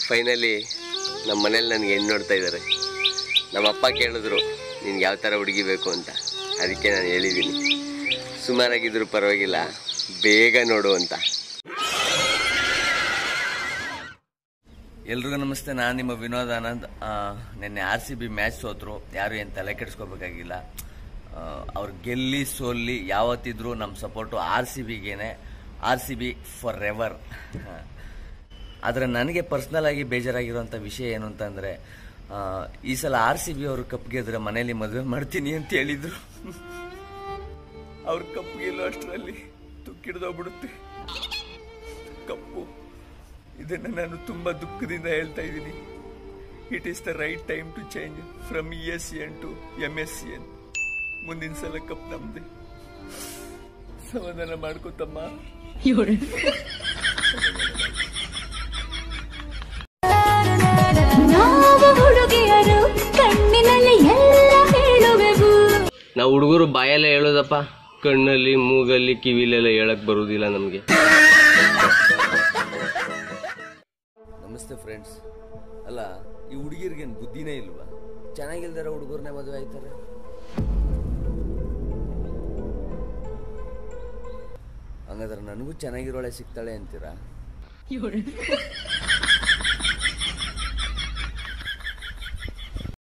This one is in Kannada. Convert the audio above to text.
ಫೈನಲಿ ನಮ್ಮ ಮನೇಲಿ ನನಗೆ ಹೆಣ್ಣು ನೋಡ್ತಾ ಇದ್ದಾರೆ ನಮ್ಮ ಅಪ್ಪ ಕೇಳಿದ್ರು ನಿನ್ಗೆ ಯಾವ ಥರ ಹುಡುಗಿ ಬೇಕು ಅಂತ ಅದಕ್ಕೆ ನಾನು ಹೇಳಿದ್ದೀನಿ ಸುಮಾರಾಗಿದ್ರು ಪರವಾಗಿಲ್ಲ ಬೇಗ ನೋಡು ಅಂತ ಎಲ್ರಿಗೂ ನಮಸ್ತೆ ನಾನು ನಿಮ್ಮ ವಿನೋದ್ ಆನಂದ್ ಆ, ನಿನ್ನೆ ಆರ್ ಸಿ ಬಿ ಮ್ಯಾಚ್ ಸೋತರು ಯಾರು ಏನು ತಲೆ ಕೆಡಿಸ್ಕೋಬೇಕಾಗಿಲ್ಲ ಅವ್ರು ಗೆಲ್ಲಿ ಸೋಲ್ಲಿ ಯಾವತ್ತಿದ್ರು ನಮ್ಮ ಸಪೋರ್ಟು ಆರ್ ಸಿ ಬಿಗೇನೆ R C B for ever ಆದರೆ ನನಗೆ ಪರ್ಸ್ನಲ್ ಆಗಿ ಬೇಜಾರಾಗಿರುವಂಥ ವಿಷಯ ಏನು ಅಂತಂದರೆ ಈ ಸಲ ಆರ್ ಸಿ ಬಿ ಅವರು ಕಪ್ ಗೆದ್ರೆ ಮನೇಲಿ ಮದುವೆ ಮಾಡ್ತೀನಿ ಅಂತ ಹೇಳಿದ್ರು ಅವ್ರ ಕಪ್ ಗೆಲ್ಲೋ ಅಷ್ಟರಲ್ಲಿ ತುಕ್ಕಿಡ್ದೋಗ್ಬಿಡುತ್ತೆ ಕಪ್ಪು ಇದನ್ನು ನಾನು ತುಂಬ ದುಃಖದಿಂದ ಹೇಳ್ತಾ ಇದ್ದೀನಿ it is the right time to change from E S C N to M S C N ಮುಂದಿನ ಸಲ ಕಪ್ ನಮ್ದೆ ಸಮಾಧಾನ ಮಾಡ್ಕೋತಮ್ಮ ನಾವು ಹುಡುಗಿಯರು ಕಣ್ಣಿನಲ್ಲಿ ಎಲ್ಲ ಹೇಳುವೆವು ನಾವು ಹುಡುಗರು ಬಾಯಲ್ಲೇ ಹೇಳೋದಪ್ಪ ಕಣ್ಣಲ್ಲಿ ಮೂಗಲ್ಲಿ ಕಿವಿಲೆಲ್ಲ ಹೇಳಕ್ ಬರುವುದಿಲ್ಲ ನಮಗೆ ನಮಸ್ತೆ ಫ್ರೆಂಡ್ಸ್ ಅಲ್ಲ ಈ ಹುಡುಗಿರ್ಗೇನು ಬುದ್ಧಿನೇ ಇಲ್ವಾ ಚೆನ್ನಾಗಿಲ್ದಾರ ಹುಡುಗರನ್ನೇ ಮದುವೆ ಆಯ್ತಾರೆ ಹಂಗಾದ್ರೆ ನನಗೂ ಚೆನ್ನಾಗಿರೋಳೆ ಸಿಗ್ತಾಳೆ ಅಂತೀರಾ